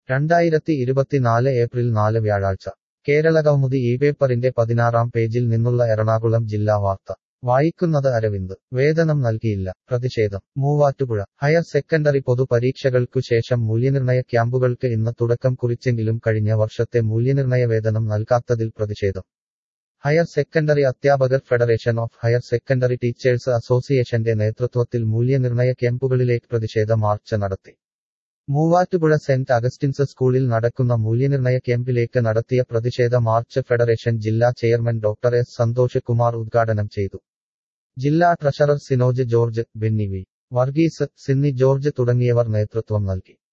രണ്ടായിരത്തി ഇരുപത്തിനാല് ഏപ്രിൽ നാല് വ്യാഴാഴ്ച കേരളകൗമുദി ഈ പേപ്പറിന്റെ പതിനാറാം പേജിൽ നിന്നുള്ള എറണാകുളം ജില്ലാ വാർത്ത വായിക്കുന്നത് അരവിന്ദ് വേതനം നൽകിയില്ല പ്രതിഷേധം മൂവാറ്റുപുഴ ഹയർ സെക്കൻഡറി പൊതുപരീക്ഷകൾക്കു ശേഷം മൂല്യനിർണയ ക്യാമ്പുകൾക്ക് ഇന്ന് തുടക്കം കുറിച്ചെങ്കിലും കഴിഞ്ഞ വർഷത്തെ മൂല്യനിർണയ വേതനം നൽകാത്തതിൽ പ്രതിഷേധം ഹയർ സെക്കൻഡറി അധ്യാപകർ federation of higher secondary teachers അസോസിയേഷന്റെ നേതൃത്വത്തിൽ മൂല്യനിർണയ ക്യാമ്പുകളിലേക്ക് പ്രതിഷേധ മാർച്ച് നടത്തി മൂവാറ്റുപുഴ സെന്റ് അഗസ്റ്റിൻസ് സ്കൂളിൽ നടക്കുന്ന മൂല്യനിർണയ ക്യാമ്പിലേക്ക് നടത്തിയ പ്രതിഷേധ മാർച്ച് ഫെഡറേഷൻ ജില്ലാ chairman doctor S Santhosh Kumar ഉദ്ഘാടനം ചെയ്തു ജില്ലാ treasurer Sinoj George Benny V Varghese Sinni George തുടങ്ങിയവർ നേതൃത്വം നൽകി